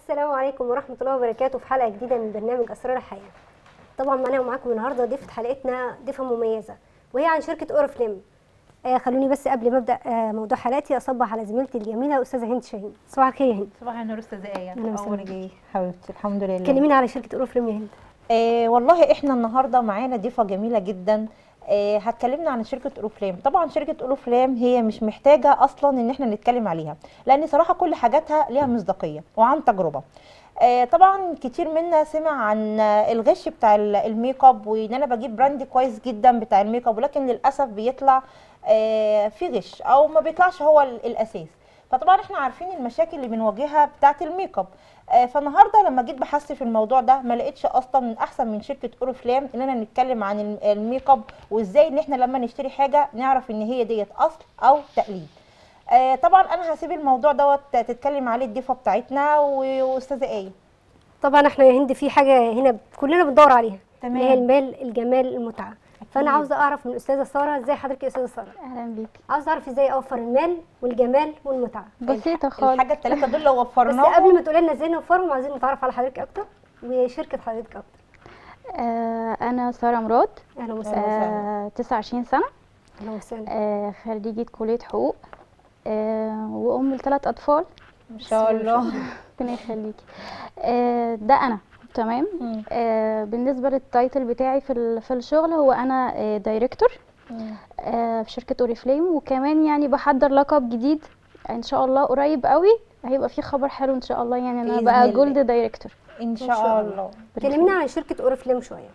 السلام عليكم ورحمة الله وبركاته في حلقة جديدة من برنامج أسرار الحياة طبعا معانا ومعاكم النهاردة ضيفة حلقتنا ضيفة مميزة وهي عن شركة أورفليم آه خلوني بس قبل ما أبدأ آه موضوع حلقتي أصبح على زميلتي الجميلة أستاذة هند شاهين صباح الخير يا هند صباح النور استاذه ايه أهلا وسهلا اول جاي حبيبتي الحمد لله كلمينا على شركة أورفليم يا هند آه والله احنا النهارده معانا ضيفه جميله جدا آه هتكلمنا عن شركه اورفلام طبعا شركه اورفلام هي مش محتاجه اصلا ان احنا نتكلم عليها لان صراحه كل حاجاتها ليها مصداقيه وعن تجربه آه طبعا كتير منا سمع عن آه، الغش بتاع ال- الميك اب وان انا بجيب براند كويس جدا بتاع الميك اب ولكن للاسف بيطلع آه، في غش او ما بيطلعش هو ال- الاساس فطبعا احنا عارفين المشاكل اللي بنواجهها بتاعه الميك اب آه، فالنهارده لما جيت بحثت في الموضوع ده ما لقيتش اصلا من احسن من شركه اوريفلام اننا نتكلم عن الم- الميك اب وازاي ان احنا لما نشتري حاجه نعرف ان هي ديت اصل او تقليد آه، طبعا انا هسيب الموضوع دوت تتكلم عليه الضيفه بتاعتنا و- واستاذه ايه طبعا احنا يا هند في حاجة هنا كلنا بندور عليها تمام. اللي هي المال الجمال المتعة فأنا عاوزة أعرف من الأستاذة سارة إزاي حضرتك يا أستاذة سارة اهلا بيك عاوزة أعرف إزاي أوفر المال والجمال والمتعة بسيطه خالص الحاجه الثلاثه دول لو بس وفرناهم قبل ما تقولي لنا ازاي نوفرهم عايزين نتعرف على حضرتك اكتر وشركه حضرتك اكتر آه انا ساره مراد اهلا وسهلا آه 29 سنه اهلا وسهلا آه خريجه كليه حقوق آه وام لثلاث اطفال ان شاء الله ربنا يخليكي آه ده انا تمام مم. آه بالنسبه للتايتل بتاعي في ال- في الشغل هو انا آه دايركتور مم. آه في شركه اوريفليم وكمان يعني بحضر لقب جديد ان شاء الله قريب قوي هيبقى في خبر حلو ان شاء الله يعني انا بإذن بقى الله. جولد دايركتور ان شاء شاء الله. الله كلمينا عن شركه اوريفليم شويه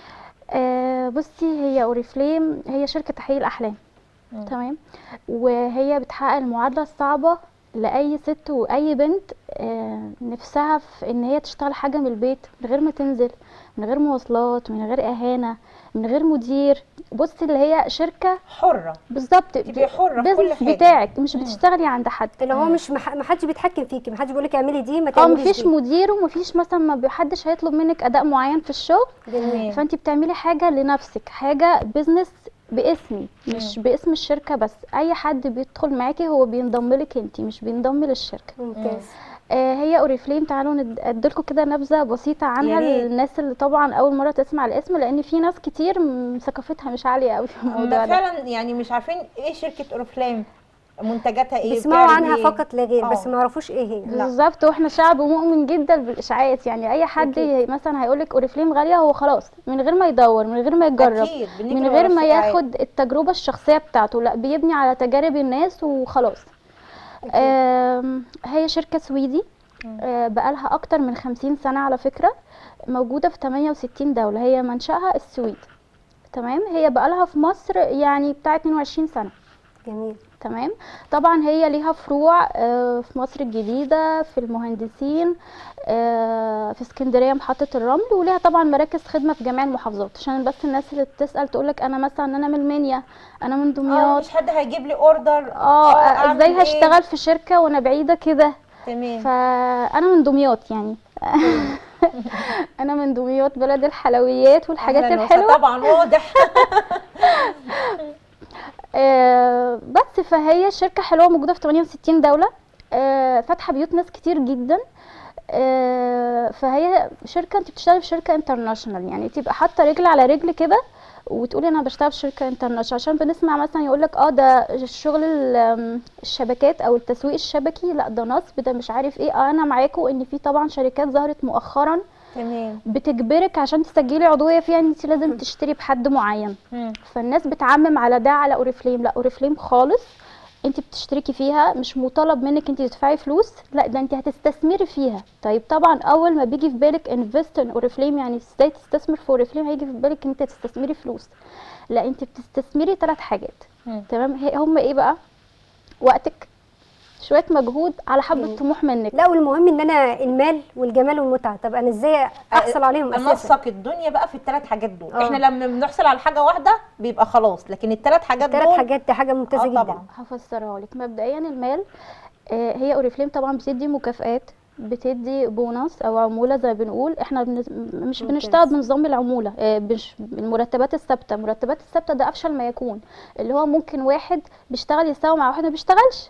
آه بصي هي اوريفليم هي شركة تحقيق الأحلام مم. تمام وهي بتحقق المعادلة الصعبة لأي ست وأي بنت آه نفسها في إن هي تشتغل حاجة من البيت من غير ما تنزل من غير مواصلات من غير إهانة من غير مدير بصي اللي هي شركة حره بالظبط تبقي حرة في كل بيزنس حاجة. بتاعك مش بتشتغلي عند حد اللي هو مش مح... ما حدش بيتحكم فيكي ما حدش بيقول لك اعملي دي ما اه تعمليش مفيش دي. مدير ومفيش مثلا ما حدش هيطلب منك اداء معين في الشغل جميل فانت بتعملي حاجه لنفسك حاجه بيزنس باسمي مش باسم الشركه بس اي حد بيدخل معاكي هو بينضم لك انت مش بينضم للشركه ممتاز آه هي اوريفليم تعالوا ند- اديلكم كده نبذه بسيطه عنها يا ريت. للناس اللي طبعا اول مره تسمع الاسم لان في ناس كتير م- ثقافتها مش عاليه قوي في الموضوع ده ده فعلا يعني مش عارفين ايه شركه اورفلام منتجاتها ايه بيسمعوا بتعمل عنها إيه؟ فقط لا غير بس آه. ما يعرفوش ايه هي لا. بالظبط واحنا شعب مؤمن جدا بالاشاعات يعني اي حد أكيد. مثلا هيقول لك اوريفليم غاليه هو خلاص من غير ما يدور من غير ما يجرب أكيد، بنجري من ورا غير ما الشائعات. ياخد التجربه الشخصيه بتاعته لا بيبني على تجارب الناس وخلاص آم، هي شركه سويدي آه، بقالها اكتر من 50 سنه على فكره موجوده في 68 دوله هي منشأها السويد تمام هي بقالها في مصر يعني بتاع 22 سنه جميل تمام طبعا هي ليها فروع آه، في مصر الجديدة في المهندسين آه، في اسكندرية محطة الرمل وليها طبعا مراكز خدمة في جميع المحافظات عشان بس الناس اللي بتسأل تقولك انا مثلا انا من المنيا انا من اه دمياط مش حد هيجيب لي اوردر اه أعمل ازاي إيه؟ هشتغل في شركة وانا بعيدة كده تمام فانا من دمياط يعني انا من دمياط بلد الحلويات والحاجات أهلاً الحلوة وسهلاً. طبعا واضح آه، بس فهي شركة حلوة موجودة في 68 دولة آه، فاتحة بيوت ناس كتير جدا آه، فهي شركة انت بتشتغلي في شركة انترناشونال يعني تبقى حاطة رجل على رجل كده وتقولي انا بشتغل في شركة انترناشونال عشان بنسمع مثلا يقولك اه ده الشغل ال- آم، الشبكات او التسويق الشبكي لا ده نصب ده مش عارف ايه اه انا معاكم ان في طبعا شركات ظهرت مؤخرا تمام بتجبرك عشان تسجلي عضوية فيها ان انت لازم تشتري بحد معين مم. فالناس بتعمم على ده على اوريفليم لا اوريفليم خالص انت بتشتركي فيها مش مطالب منك انت تدفعي فلوس لا ده انت هتستثمري فيها طيب طبعا اول ما بيجي في بالك انفست ان اوريفليم يعني ازاي تستثمر في اوريفليم هيجي في بالك انت تستثمري فلوس لا انت بتستثمري ثلاث حاجات مم. تمام هي- هم ايه بقى وقتك شويه مجهود على حبه جميل. طموح منك لا والمهم ان انا المال والجمال والمتعه طب انا ازاي احصل عليهم اساسا انسق الدنيا بقى في الثلاث حاجات دول آه. احنا لما بنحصل على حاجه واحده بيبقى خلاص لكن الثلاث حاجات ثلاث دول حاجات دي حاجه ممتازه آه جدا طبعا هفسرها لك مبدئيا المال آه، هي اوريفليم طبعا بتدي مكافآت بتدي بونص او عموله زي ما بنقول احنا بنز... مش ممتاز. بنشتغل بنظام العموله آه، مش المرتبات الثابته المرتبات الثابته ده افشل ما يكون اللي هو ممكن واحد بيشتغل يساوي مع واحد ما بيشتغلش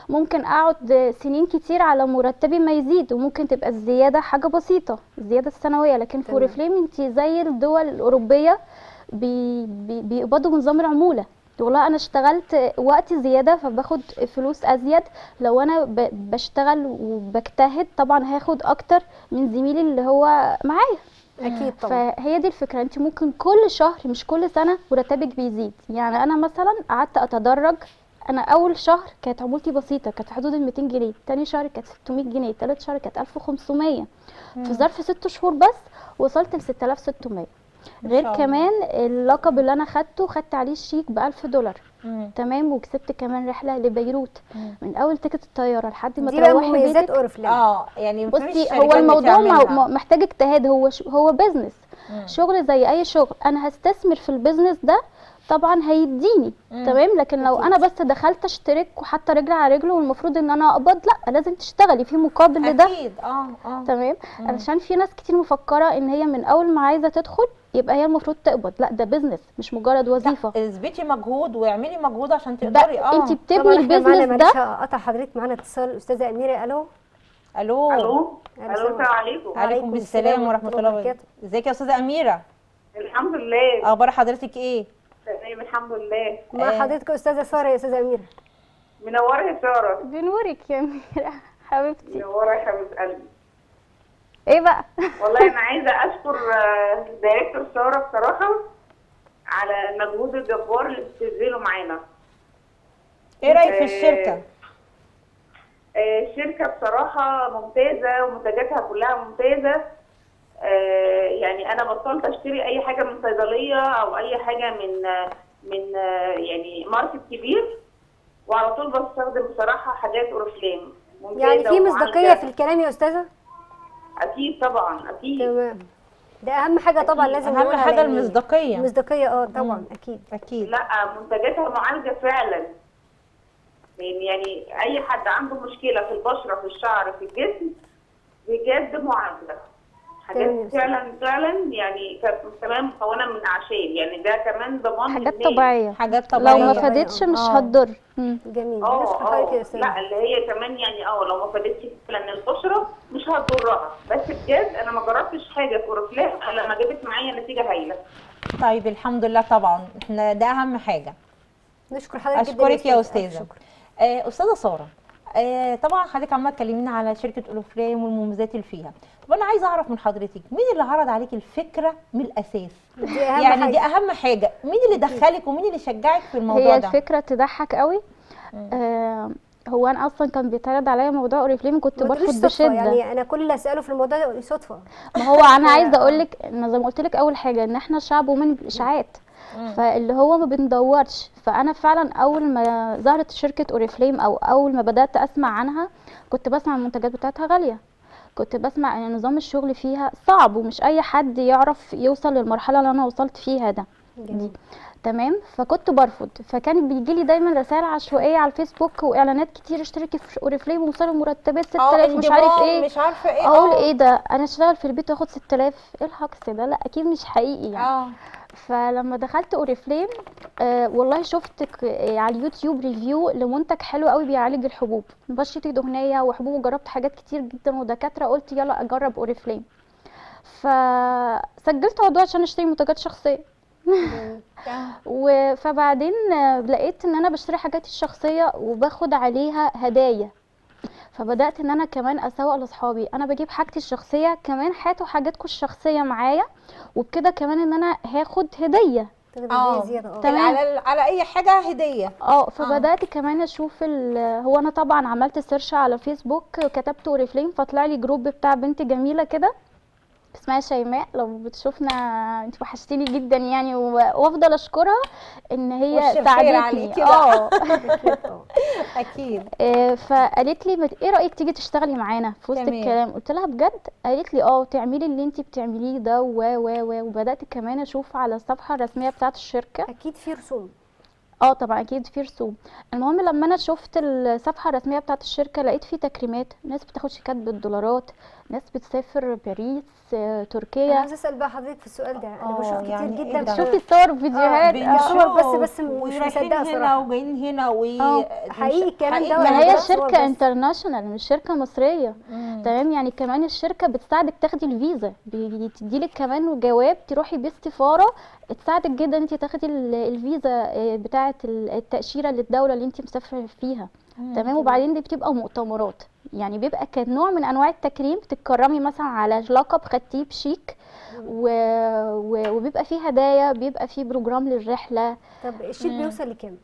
ممكن اقعد سنين كتير على مرتبي ما يزيد وممكن تبقى الزياده حاجه بسيطه الزياده السنويه لكن في تمام. اوريفليم انت زي الدول الاوروبيه بي بي بيقبضوا بنظام العموله والله انا اشتغلت وقت زياده فباخد فلوس ازيد لو انا ب- بشتغل وبجتهد طبعا هاخد اكتر من زميلي اللي هو معايا اكيد طبعا فهي دي الفكره انت ممكن كل شهر مش كل سنه مرتبك بيزيد يعني انا مثلا قعدت اتدرج انا اول شهر كانت عمولتي بسيطه كانت في حدود ال 200 جنيه تاني شهر كانت 600 جنيه تالت شهر كانت 1500 في ظرف ست شهور بس وصلت ل 6600 ما غير شاء الله. كمان اللقب اللي انا خدته خدت عليه الشيك ب 1000 دولار مم. تمام وكسبت كمان رحله لبيروت مم. من اول تيكت الطياره لحد ما دي بقى تروحي مميزات بيتك اورفلام اه يعني مفيش بصي هو شركات الموضوع ما- بتعملها. ما- محتاج اجتهاد هو ش- هو بيزنس مم. شغل زي اي شغل انا هستثمر في البيزنس ده طبعا هيديني مم. تمام لكن لو أكيد. انا بس دخلت اشترك وحتى رجل على رجل والمفروض ان انا اقبض لا لازم تشتغلي في مقابل لده اكيد اه اه تمام مم. علشان في ناس كتير مفكره ان هي من اول ما عايزه تدخل يبقى هي المفروض تقبض لا ده بيزنس مش مجرد وظيفه لا، اثبتي مجهود واعملي مجهود عشان ده تقدري اه انت طبعا بتبني احنا معانا البيزنس معلش ده قطع حضرتك معانا اتصال الاستاذه اميره الو الو الو أهلا الو وسهلا. السلام عليكم عليكم السلام ورحمه الله وبركاته ازيك يا استاذه اميره الحمد لله اخبار حضرتك ايه تمام الحمد لله مع آه. حضرتك استاذه ساره يا استاذه اميره منوره يا ساره بنورك يا اميره حبيبتي منوره يا حبيبه قلبي ايه بقى والله انا عايزه اشكر آه، دايركتور ساره بصراحه على المجهود الجبار اللي بتبذله معانا ايه رايك في آه، الشركه آه، الشركه بصراحه ممتازه ومنتجاتها كلها ممتازه آه، يعني انا بطلت اشتري اي حاجه من صيدليه او اي حاجه من آه، من آه، يعني ماركت كبير وعلى طول بستخدم بصراحه حاجات اورفلام ممتازه يعني في مصداقيه ومعالجة. في الكلام يا استاذه اكيد طبعا اكيد تمام ده اهم حاجه طبعا لازم اهم نقولها حاجه لأن- المصداقيه المصداقيه اه طبعا اكيد اكيد لا منتجاتها معالجه فعلا يعني يعني اي حد عنده مشكله في البشره في الشعر في الجسم بجد معالجه تمام يا حاجات أستاذ. فعلا فعلا يعني كانت كمان مكونه من اعشاب يعني ده كمان ضمان حاجات للناس. طبيعيه حاجات لو طبيعيه ما طبيعية. فادتش مش آه. هتضر مم. جميل اه بنشكر حضرتك يا اه استاذه لا اللي هي كمان يعني اه لو ما فادتش فعلا البشره مش هتضرها بس بجد انا ما جربتش حاجه في اورفلام الا لما جابت معايا نتيجه هايله طيب الحمد لله طبعا احنا ده اهم حاجه نشكر حضرتك جدا اشكرك يا أستاذة. استاذه شكرا. آه استاذه ساره آه طبعا حضرتك عماله تكلمينا على شركه اولوفريم والمميزات اللي فيها طب انا عايزه اعرف من حضرتك مين اللي عرض عليك الفكره من الاساس دي اهم يعني حاجه دي اهم حاجه مين اللي دخلك ومين اللي شجعك في الموضوع هي ده الفكره تضحك قوي آه هو انا اصلا كان بيتعرض عليا موضوع اوريفليم كنت ما تقوليش برفض صدفة، بشده يعني انا كل اللي اساله في الموضوع ده صدفه ما هو انا عايزه اقول لك ان زي ما قلت لك اول حاجه ان احنا شعب ومن الاشاعات فاللي هو ما بندورش فانا فعلا اول ما ظهرت شركه اوريفليم او اول ما بدات اسمع عنها كنت بسمع المنتجات بتاعتها غاليه كنت بسمع ان نظام الشغل فيها صعب ومش اي حد يعرف يوصل للمرحله اللي انا وصلت فيها ده دي تمام فكنت برفض فكان بيجي لي دايما رسائل عشوائيه على الفيسبوك واعلانات كتير اشتركي في اوريفليم وصلوا مرتبات 6000 مش عارف انضمام، ايه مش عارفه ايه اقول آه. ايه ده انا اشتغل في البيت واخد 6000 ايه الهكس ده لا اكيد مش حقيقي يعني اه فلما دخلت اوريفليم آه والله شفت ك- آه على اليوتيوب ريفيو لمنتج حلو قوي بيعالج الحبوب بشرتي دهنيه وحبوب وجربت حاجات كتير جدا ودكاتره قلت يلا اجرب اوريفليم فسجلت موضوع عشان اشتري منتجات شخصيه و- فبعدين آه، لقيت ان انا بشتري حاجاتي الشخصيه وباخد عليها هدايا فبدات ان انا كمان اسوق لاصحابي انا بجيب حاجتي الشخصيه كمان هاتوا حاجاتكم الشخصيه معايا وبكده كمان ان انا هاخد هديه تاخد اه هدية زياده اه تمام. على على اي حاجه هديه اه فبدات كمان اشوف ال- هو انا طبعا عملت سيرش على فيسبوك كتبت اوريفليم فطلع لي جروب بتاع بنت جميله كده اسمها شيماء لو بتشوفنا انت وحشتيني جدا يعني و- وافضل اشكرها ان وش هي الخير ساعدتني عليكي اه أكيد طبعا. اكيد آه، فقالت لي بت- ايه رايك تيجي تشتغلي معانا في وسط تمام. الكلام قلت لها بجد قالت لي اه تعملي اللي انت بتعمليه ده و و و وبدات كمان اشوف على الصفحه الرسميه بتاعه الشركه اكيد في رسوم اه طبعا اكيد في رسوم المهم لما انا شفت الصفحه الرسميه بتاعه الشركه لقيت في تكريمات ناس بتاخد شيكات بالدولارات ناس بتسافر باريس آه، انا تركيا عايزه اسال بقى حضرتك في السؤال ده انا آه، بشوف كتير يعني إيه جدا ده؟ في- شوفي صور وفيديوهات آه، آه. صور بس- بس مش ورايحين مصدقة هنا صراحة. وجايين هنا و آه، حقيقي الكلام ده حقيقي. ولا ما ده هي صور شركة بس؟ انترناشونال مش شركة مصرية مم. تمام يعني كمان الشركة بتساعدك تاخدي الفيزا بتديلك كمان جواب تروحي بيه السفارة تساعدك جدا انت تاخدي ال- الفيزا آه، بتاعة ال- التأشيرة للدولة اللي انت مسافرة فيها تمام وبعدين دي بتبقى مؤتمرات يعني بيبقى كنوع من انواع التكريم بتتكرمي مثلا على لقب خدتيه بشيك و... و... وبيبقى فيه هدايا بيبقى فيه بروجرام للرحلة طب الشيك بيوصل لكام؟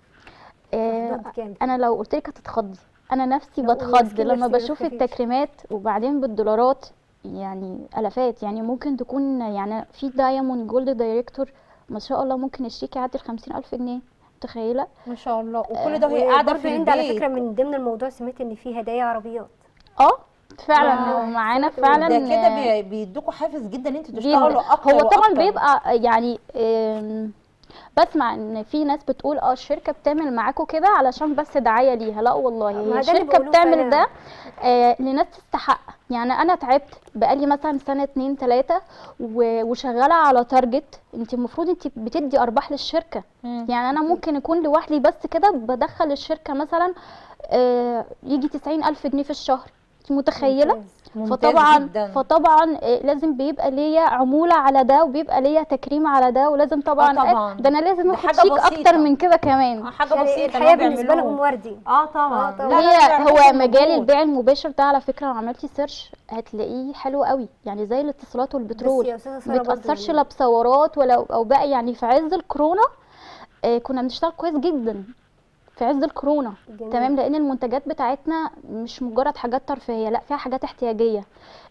آه، حدود كام؟ انا لو قلت لك هتتخضي انا نفسي لا، بتخض مسكين لما نفسي، ما بشوف تخافيش. التكريمات وبعدين بالدولارات يعني الافات يعني ممكن تكون يعني في دايموند جولد دايركتور ما شاء الله ممكن الشيك يعدي الخمسين الف جنيه متخيله ما شاء الله وكل ده وهي وبرضه قاعده في هند على فكره البيت من ضمن الموضوع سمعت ان في هدايا عربيات اه فعلا آه، هو معانا سمعت فعلا ده كده آه، بي- بيدوكوا حافز جدا ان انتوا جدا. تشتغلوا اكتر هو طبعا وأكتر. بيبقى يعني آم، بسمع ان في ناس بتقول اه الشركه بتعمل معاكم كده علشان بس دعايه ليها لا والله ما هي ده اللي الشركه بقولوه بتعمل فعلا. ده آه لناس تستحق يعني انا تعبت بقالي مثلا سنه اتنين تلاته و- وشغاله على تارجت انت المفروض انت بتدي ارباح للشركه مم. يعني انا ممكن اكون لوحدي بس كده بدخل الشركه مثلا آه يجي تسعين الف جنيه في الشهر انت متخيله ممتاز. ممتاز فطبعا جدا. فطبعا آه، لازم بيبقى ليا عموله على ده وبيبقى ليا تكريم على ده ولازم طبعا آه طبعا. ده انا لازم ده اخد حاجة شيك بسيطة. اكتر من كده كمان آه، حاجه يعني بسيطه الحياه إن هو بالنسبه بيعملوه. لهم وردي اه طبعا آه طبعاً. لا، لا، هي بيعملوا هو مجهود. مجال البيع المباشر ده على فكره لو عملتي سيرش هتلاقيه حلو قوي يعني زي الاتصالات بس والبترول يا استاذه ما ساره برضه بتاثرش يعني لا بثورات ولا او بقى يعني في عز الكورونا آه كنا بنشتغل كويس جدا في عز الكورونا جميل. تمام لان المنتجات بتاعتنا مش مجرد حاجات ترفيهيه لا فيها حاجات احتياجيه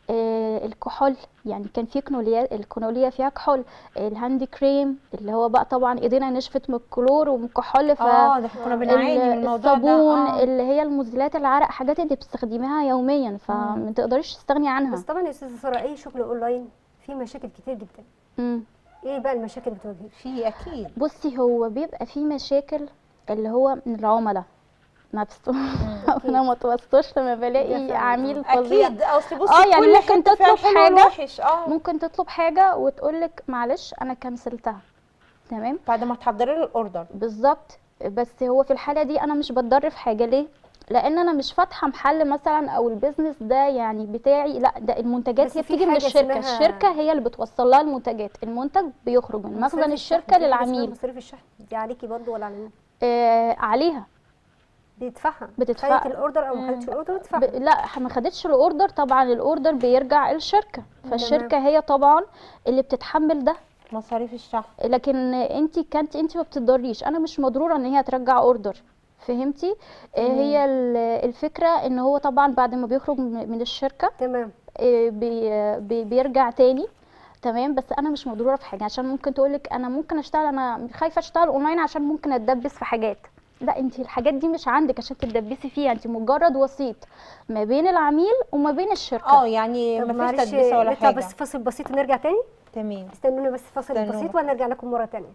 آه الكحول يعني كان في كنوليا الكنوليا فيها كحول الهاند كريم اللي هو بقى طبعا ايدينا نشفت من الكلور ومن الكحول ف اه ده احنا كنا بنعاني من ال- الموضوع ده الصابون آه. اللي هي المزيلات العرق حاجات انت بتستخدميها يوميا فما تقدريش تستغني عنها بس طبعا يا استاذه ساره اي شغل اونلاين فيه مشاكل كتير جدا مم. ايه بقى المشاكل اللي بتواجهك في اكيد بصي هو بيبقى فيه مشاكل اللي هو من العملاء نفسه انا ما توصلش لما ده بلاقي فعلا. عميل فظيع اكيد اصل بصي اه يعني كل ممكن حتة فيها تطلب الحلو حاجة والوحش اه ممكن تطلب حاجه وتقولك معلش انا كنسلتها تمام بعد ما تحضري له الاوردر بالظبط بس هو في الحاله دي انا مش بتضر في حاجه ليه لان انا مش فاتحه محل مثلا او البيزنس ده يعني بتاعي لا ده المنتجات بس هي في بتيجي من حاجة الشركه اسمها- الشركه هي اللي بتوصل لها المنتجات المنتج بيخرج من مصاريف مخزن الشحن، الشركه في حاجة اسمها للعميل مصاريف الشحن دي عليكي برضه ولا على مين آه عليها بيدفعها بتدفع. خدت الاوردر او ما خدتش الاوردر ب... بتدفعها لا ما خدتش الاوردر طبعا الاوردر بيرجع للشركه فالشركه هي طبعا اللي بتتحمل ده مصاريف الشحن لكن انت كانت انت ما بتضريش انا مش مضروره ان هي ترجع اوردر فهمتي آه، هي ال- الفكره ان هو طبعا بعد ما بيخرج من من الشركه تمام آه، بي بي بيرجع تاني تمام بس انا مش مضروره في حاجه عشان ممكن تقولك انا ممكن اشتغل انا خايفه اشتغل اونلاين عشان ممكن اتدبس في حاجات لا انت الحاجات دي مش عندك عشان تتدبسي فيها انت مجرد وسيط ما بين العميل وما بين الشركه اه يعني طب مفيش معلش تدبيسه ولا نطلع حاجه بس فاصل بسيط ونرجع تاني تمام استنونا بس فاصل استنونا. بسيط ونرجع لكم مرة تانية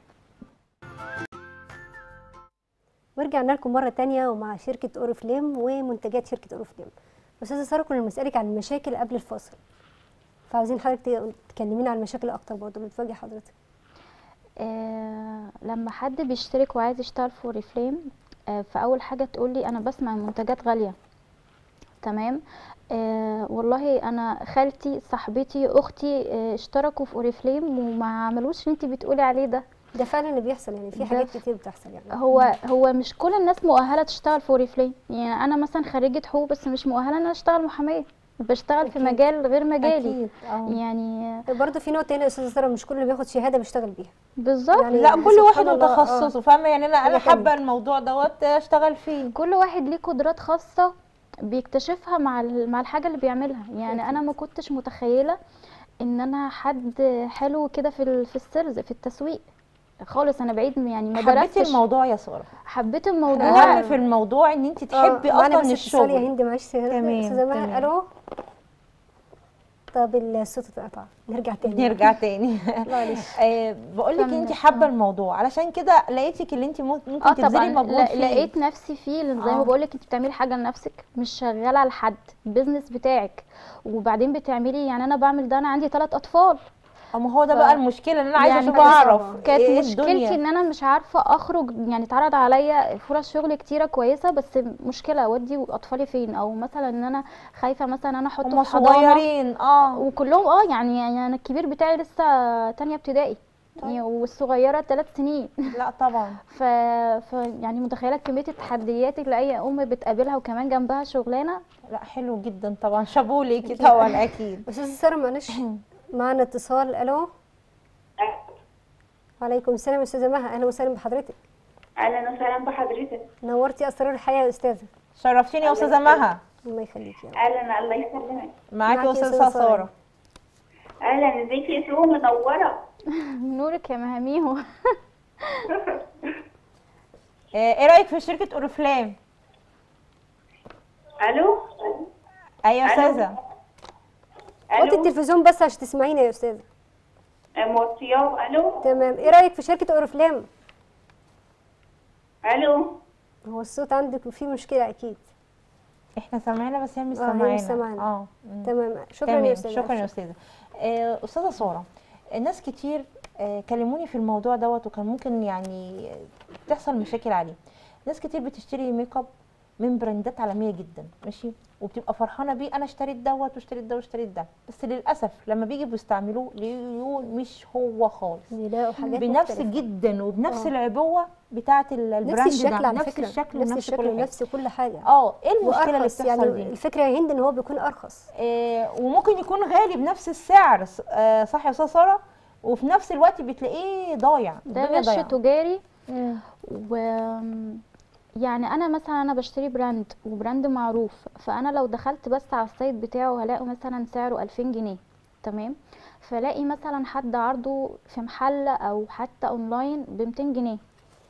ورجعنا لكم مرة تانية ومع شركة أوريفليم ومنتجات شركة أوريفليم أستاذة سارة كنا بنسألك عن المشاكل قبل الفاصل فعاوزين حضرتك تكلمينا عن المشاكل أكتر برضه اللي بتواجه حضرتك آه لما حد بيشترك وعايز يشتغل في اوريفليم آه فاول حاجه تقول لي انا بسمع منتجات غاليه تمام آه والله انا خالتي صاحبتي اختي آه اشتركوا في اوريفليم وما عملوش اللي انت بتقولي عليه ده ده فعلا اللي بيحصل يعني في ده حاجات ف- كتير بتحصل يعني هو هو مش كل الناس مؤهله تشتغل في اوريفليم يعني انا مثلا خريجه حقوق بس مش مؤهله ان انا اشتغل محاميه بشتغل في أكيد. مجال غير مجالي اكيد اه يعني برضه في نقطة هنا يا أستاذة سارة مش كل اللي بياخد شهادة بيشتغل بيها بالظبط يعني لا كل واحد سبحان الله، آه. وتخصصه فاهمه يعني انا انا حاجة تانية. حابه الموضوع دوت اشتغل فيه كل واحد ليه قدرات خاصة بيكتشفها مع ال- مع الحاجة اللي بيعملها يعني انا ما كنتش متخيلة ان انا حد حلو كده في ال- في السيلز في التسويق خالص انا بعيد يعني ما حبيتي درستش الموضوع يا ساره حبيت الاهم الموضوع في الموضوع ان انت آه، تحبي معانا اصلا بس اتصال يا الشغل هند معلش يا تمام، أستاذة مها تمام. ألو طب الصوت اتقطع نرجع تاني نرجع تاني معلش آه بقول لك كمل. انت حابه آه. الموضوع علشان كده لقيتك اللي انت ممكن اه تبذلي طبعا مجهود لا- فيه لقيت نفسي فيه لان زي آه. ما بقول لك انت بتعملي حاجه لنفسك مش شغاله على حد البيزنس بتاعك وبعدين بتعملي يعني انا بعمل ده انا عندي ثلاث اطفال اما هو ده ف- بقى المشكله ان انا عايزه يعني اشوف كانت- اعرف كانت ايه مشكلتي الدنيا ان انا مش عارفه اخرج يعني اتعرض عليا فرص شغل كتيره كويسه بس مشكله اودي اطفالي فين او مثلا ان انا خايفه مثلا انا احطه هم في حضانه صغيرين اه وكلهم اه يعني يعني انا الكبير بتاعي لسه تانية ابتدائي يعني والصغيره ثلاث سنين لا طبعا ف... ف يعني متخيله كميه التحديات اللي اي ام بتقابلها وكمان جنبها شغلانه لا حلو جدا طبعا شابوه ليكي طبعا اكيد استاذه ساره معلش معنا اتصال الو وعليكم السلام يا استاذه مها اهلا وسهلا بحضرتك اهلا وسهلا بحضرتك نورتي اسرار الحياه يا استاذه شرفتيني يا استاذه مها الله يخليكي يا رب. اهلا الله يسلمك معاكي معاكي يا يا استاذه أستاذة سارة. ساره اهلا ازيك يا سو منوره نورك يا مهاميهو آه، ايه رايك في شركه اوريفلام الو ايوه يا ألو. استاذه وطي الو التلفزيون بس عشان تسمعينا يا استاذه موطياه الو تمام ايه رايك في شركه اورفلام الو هو الصوت عندك فيه مشكله اكيد احنا سامعينها بس هي مش آه، هي مش سامعانا سامعانا. اه مم. تمام شكرا يا تمام استاذه شكرا يا استاذه آه، استاذه ساره ناس كتير آه، كلموني في الموضوع دوت وكان ممكن يعني تحصل مشاكل عليه ناس كتير بتشتري ميك اب من براندات عالميه جدا ماشي وبتبقى فرحانه بيه انا اشتريت دوت واشتريت ده واشتريت ده بس للاسف لما بيجي بيستعملوه ليقولوا مش هو خالص بيلاقوا حاجات بنفس مختلفة. جدا وبنفس آه. العبوه بتاعه ال- البراند نفس الشكل ده على نفس فكره الشكل نفس ونفس الشكل كل حاجه ونفس كل حاجه اه ايه المشكله اللي وارخص بتحصل يعني دي الفكره يا هند ان هو بيكون ارخص آه، وممكن يكون غالي بنفس السعر ص- آه، صح يا استاذه ساره وفي نفس الوقت بتلاقيه ضايع ده الدنيا غش ضايعة. تجاري مم. و يعني انا مثلا انا بشتري براند وبراند معروف فانا لو دخلت بس على السايت بتاعه هلاقي مثلا سعره 2000 جنيه تمام فلاقي مثلا حد عرضه في محل او حتى اونلاين ب 200 جنيه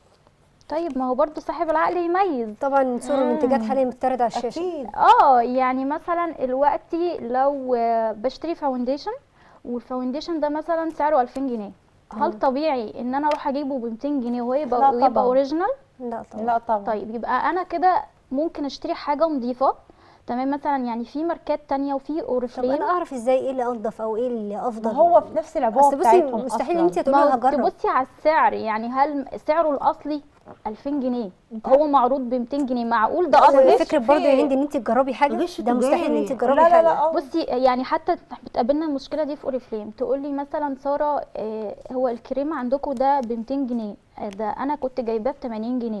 طيب ما هو برضو صاحب العقل يميز طبعا صور المنتجات حاليا بتعرض على الشاشه اكيد اه يعني مثلا دلوقتي لو آه، بشتري فاونديشن والفاونديشن ده مثلا سعره 2000 جنيه هل طبيعي ان انا اروح اجيبه ب 200 جنيه وهو لا يبقى طبعاً. ويبقى اوريجينال لا طبعا لا طبعا طيب يبقى انا كده ممكن اشتري حاجه نظيفه تمام مثلا يعني في ماركات تانية وفي طب اوريفليم انا اعرف ازاي ايه اللي انضف او ايه اللي ما افضل هو في نفس العبوه اصل بصي بتاعتهم مستحيل أصلاً. انت تقولي ما لها هو هجرب تبصي على السعر يعني هل سعره الاصلي 2000 جنيه هو معروض ب 200 جنيه معقول ده أصل اصلي غش فكره برضه يا في- هند ان انت تجربي حاجه غش ده مستحيل ان تجاري. انت تجربي لا لا حاجه لا آه. بصي يعني حتى بتقابلنا المشكله دي في اوريفليم تقول لي مثلا ساره آه، هو الكريم عندكم ده ب 200 جنيه آه، ده انا كنت جايباه ب 80 جنيه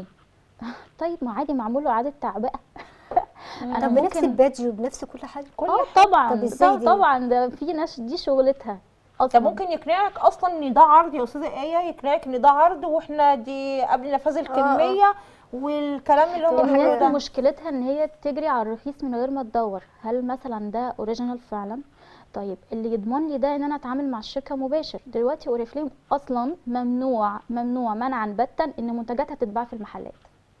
طيب ما عادي معمول له اعاده تعبئه انا طب بنفس ممكن البادج وبنفس كل حاجه كل اه حاجة. طبعا طب إزاي ده دي؟ طبعا ده في ناس دي شغلتها ده اصلا ممكن يقنعك اصلا ان ده عرض يا استاذه ايه يقنعك ان ده عرض واحنا دي قبل نفاذ الكميه والكلام اللي هو الناس الحاجات ده مشكلتها ان هي تجري على الرخيص من غير ما تدور هل مثلا ده اوريجينال فعلا طيب اللي يضمن لي ده ان انا اتعامل مع الشركه مباشر دلوقتي اوريفليم اصلا ممنوع ممنوع منعا باتا ان منتجاتها تتباع في المحلات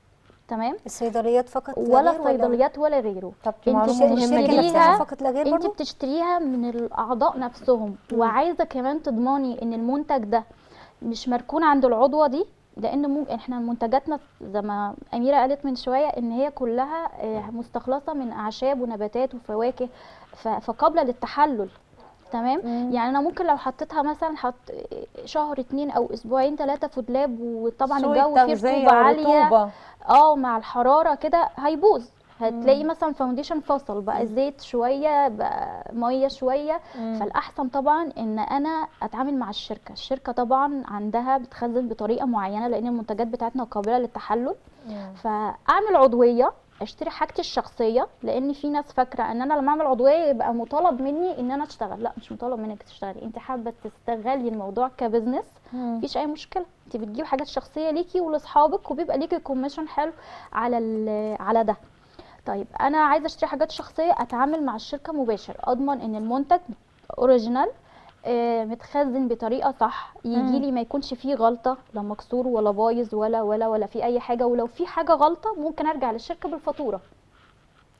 تمام الصيدليات فقط لا ولا غير صيدليات ولا غيره طب دي انت معلومة الشركه مهمة نفسها بتشتريها فقط لا غير انت برضه بتشتريها من الاعضاء نفسهم وعايزه كمان تضمني ان المنتج ده مش مركون عند العضوه دي لان ممكن احنا منتجاتنا زي ما اميره قالت من شويه ان هي كلها آه، مستخلصه من اعشاب ونباتات وفواكه ف- فقابله للتحلل تمام مم. يعني انا ممكن لو حطيتها مثلا حط شهر اتنين او اسبوعين ثلاثه في دولاب وطبعا سوء الجو فيه التغذية رطوبه عاليه والرطوبة. اه مع الحراره كده هيبوظ هتلاقي مثلا فاونديشن فصل بقى زيت شويه بقى ميه شويه مم. فالاحسن طبعا ان انا اتعامل مع الشركه الشركه طبعا عندها بتخزن بطريقه معينه لان المنتجات بتاعتنا قابله للتحلل مم. فاعمل عضويه اشتري حاجتي الشخصيه لان في ناس فاكره ان انا لما اعمل عضويه يبقى مطالب مني ان انا اشتغل لا مش مطالب منك تشتغلي انت حابه تستغلي الموضوع كبزنس مم. مفيش اي مشكله انت بتجيب حاجات شخصيه ليكي ولاصحابك وبيبقى ليكي كوميشن حلو على ال- على ده طيب انا عايزه اشتري حاجات شخصيه اتعامل مع الشركه مباشر اضمن ان المنتج اوريجينال آه، متخزن بطريقه صح يجي لي ما يكونش فيه غلطه لا مكسور ولا بايظ ولا ولا ولا في اي حاجه ولو في حاجه غلطه ممكن ارجع للشركه بالفاتوره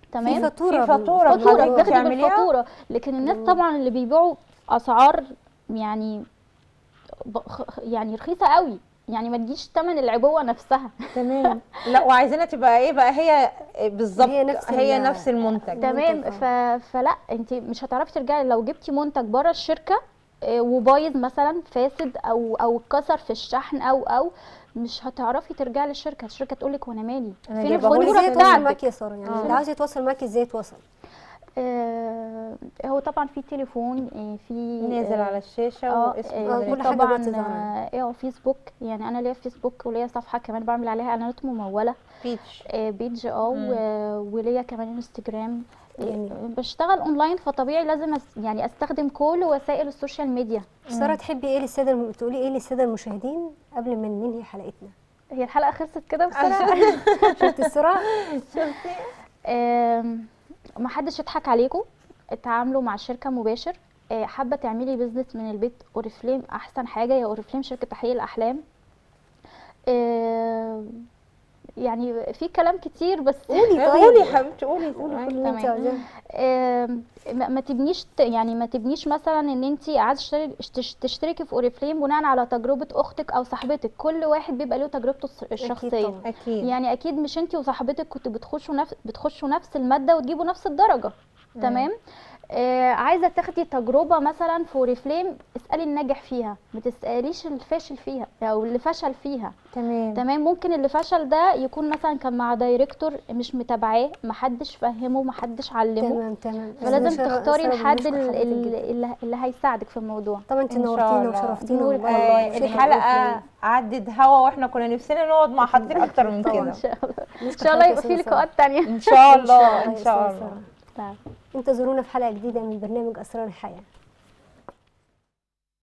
تمام في فاتوره في فاتورة بال- فاتوره حضرتك بتاخد بتعمليها؟ بالفاتوره لكن الناس طبعا اللي بيبيعوا اسعار يعني ب- خ- يعني رخيصه قوي يعني ما تجيش ثمن العبوه نفسها تمام لا وعايزينها تبقى ايه بقى هي بالظبط هي نفس هي ال- نفس المنتج تمام منتج، ف... فلا انت مش هتعرفي ترجعي لو جبتي منتج بره الشركه آه، وبايظ مثلا فاسد او او اتكسر في الشحن او او مش هتعرفي ترجعي للشركه الشركه تقول لك وانا مالي أنا فين جايبه هو الفاتوره ازاي يتواصل بتاعتك معاك يا ساره يعني آه. اللي عاوز يتواصل معاك ازاي يتواصل آه هو طبعا في تليفون آه في نازل آه، على الشاشه اه واسمه آه، نازل. كل حاجة طبعا دلوقتي ظاهرة. آه، ايه فيسبوك يعني انا ليا فيسبوك وليا صفحه كمان بعمل عليها اعلانات مموله بيتش آه، بيج اه مم. و- وليا كمان انستجرام آه، جميل. بشتغل اونلاين فطبيعي لازم أس يعني استخدم كل وسائل السوشيال ميديا ساره تحبي ايه للساده الم- تقولي ايه للساده المشاهدين قبل ما ننهي حلقتنا هي الحلقه خلصت كده بسرعه شفت السرعه آم، ما حدش يضحك عليكم اتعاملوا مع الشركه مباشر آه، حابه تعملي بيزنس من البيت اوريفليم احسن حاجه يا اوريفليم شركه تحقيق الاحلام آم، يعني في كلام كتير بس قولي قولي يا طيب حبيبتي قولي قولي معاكي. كل اللي انت تمام. عاوزاه آم، ما ما تبنيش ت- يعني ما تبنيش مثلا ان انت عايزه تشتري- تش- تشتركي في اوريفليم بناء على تجربه اختك او صاحبتك كل واحد بيبقى له تجربته الس- الشخصيه طبعاً. اكيد يعني اكيد مش انت وصاحبتك كنتوا بتخشوا نفس بتخشوا نفس الماده وتجيبوا نفس الدرجه تمام آه عايزه تاخدي تجربه مثلا في اوريفليم اسالي الناجح فيها ما تساليش الفاشل فيها او اللي فشل فيها تمام تمام ممكن اللي فشل ده يكون مثلا كان مع دايركتور مش متابعاه محدش فهمه محدش علمه تمام تمام فلازم سارة- تختاري سارة الحد بنشكر ال- حضرتك ال- جداً. اللي, اللي هيساعدك في الموضوع طبعا انت إن شاء نورتينا الله. وشرفتينا نور والله. آه شكراً الحلقه جداً. عدت هوا واحنا كنا نفسنا نقعد مع حضرتك اكتر من طبعاً. كده ان شاء الله ان نشكر شاء الله حضرتك يبقى يا في سارة. لقاءات تانية ان شاء الله يا ان أستاذة شاء الله سارة. نعم. انتظرونا في حلقه جديده من برنامج اسرار الحياه